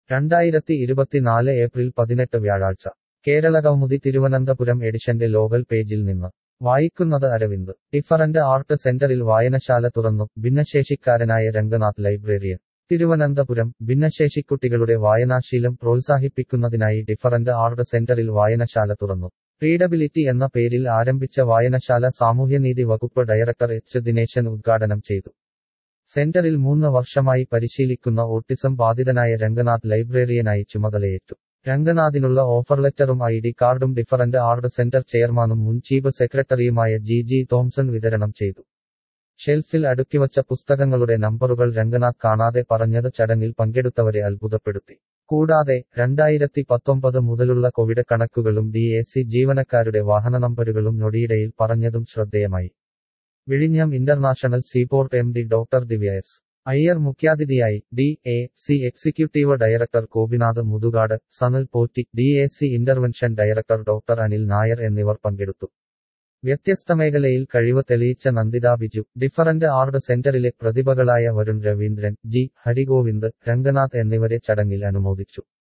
രണ്ടായിരത്തി ഇരുപത്തിനാല് ഏപ്രിൽ പതിനെട്ട് വ്യാഴാഴ്ച കേരള കൗമുദി തിരുവനന്തപുരം എഡിഷന്റെ ലോകൽ പേജിൽ നിന്ന് വായിക്കുന്നത് അരവിന്ദ് ഡിഫറന്റ് ആർട്ട് സെന്ററിൽ വായനശാല തുറന്നു ഭിന്നശേഷിക്കാരനായ രംഗനാഥ് ലൈബ്രറിയൻ തിരുവനന്തപുരം ഭിന്നശേഷിക്കുട്ടികളുടെ വായനാശീലം പ്രോത്സാഹിപ്പിക്കുന്നതിനായി ഡിഫറന്റ് ആർട്ട് സെന്ററിൽ വായനശാല തുറന്നു റീഡബിലിറ്റി എന്ന പേരിൽ ആരംഭിച്ച വായനശാല സാമൂഹ്യനീതി വകുപ്പ് ഡയറക്ടർ എച്ച് ദിനേശൻ ഉദ്ഘാടനം ചെയ്തു സെന്ററിൽ മൂന്ന് വർഷമായി പരിശീലിക്കുന്ന ഓട്ടിസം ബാധിതനായ രംഗനാഥ് ലൈബ്രറിയനായി ചുമതലയേറ്റു രംഗനാഥിനുള്ള ഓഫർ ലെറ്ററും ഐ ഡി കാർഡും ഡിഫറന്റ് ആർട്ട് സെന്റർ ചെയർമാനും മുൻ ചീഫ് സെക്രട്ടറിയുമായ ജി ജി തോംസൺ വിതരണം ചെയ്തു ഷെൽഫിൽ അടുക്കിവച്ച പുസ്തകങ്ങളുടെ നമ്പറുകൾ രംഗനാഥ് കാണാതെ പറഞ്ഞത് ചടങ്ങിൽ പങ്കെടുത്തവരെ അത്ഭുതപ്പെടുത്തി കൂടാതെ രണ്ടായിരത്തി പത്തൊമ്പത് മുതലുള്ള കോവിഡ് കണക്കുകളും ഡി എ സി ജീവനക്കാരുടെ വാഹന നമ്പരുകളും നൊടിയിടയിൽ പറഞ്ഞതും ശ്രദ്ധേയമായി വിഴിഞ്ഞം international seaport M D doctor Divya S Iyer മുഖ്യാതിഥിയായി D A C executive director Gopinath Muthukad Sanal Potti D A C intervention director doctor Anil Nair എന്നിവർ പങ്കെടുത്തു വ്യത്യസ്ത മേഖലയിൽ കഴിവ് തെളിയിച്ച നന്ദിത ബിജു ഡിഫറന്റ് ആർട്ട് സെന്ററിലെ പ്രതിഭകളായ വരുൺ രവീന്ദ്രൻ ജി ഹരിഗോവിന്ദ് രംഗനാഥ് എന്നിവരെ ചടങ്ങിൽ അനുമോദിച്ചു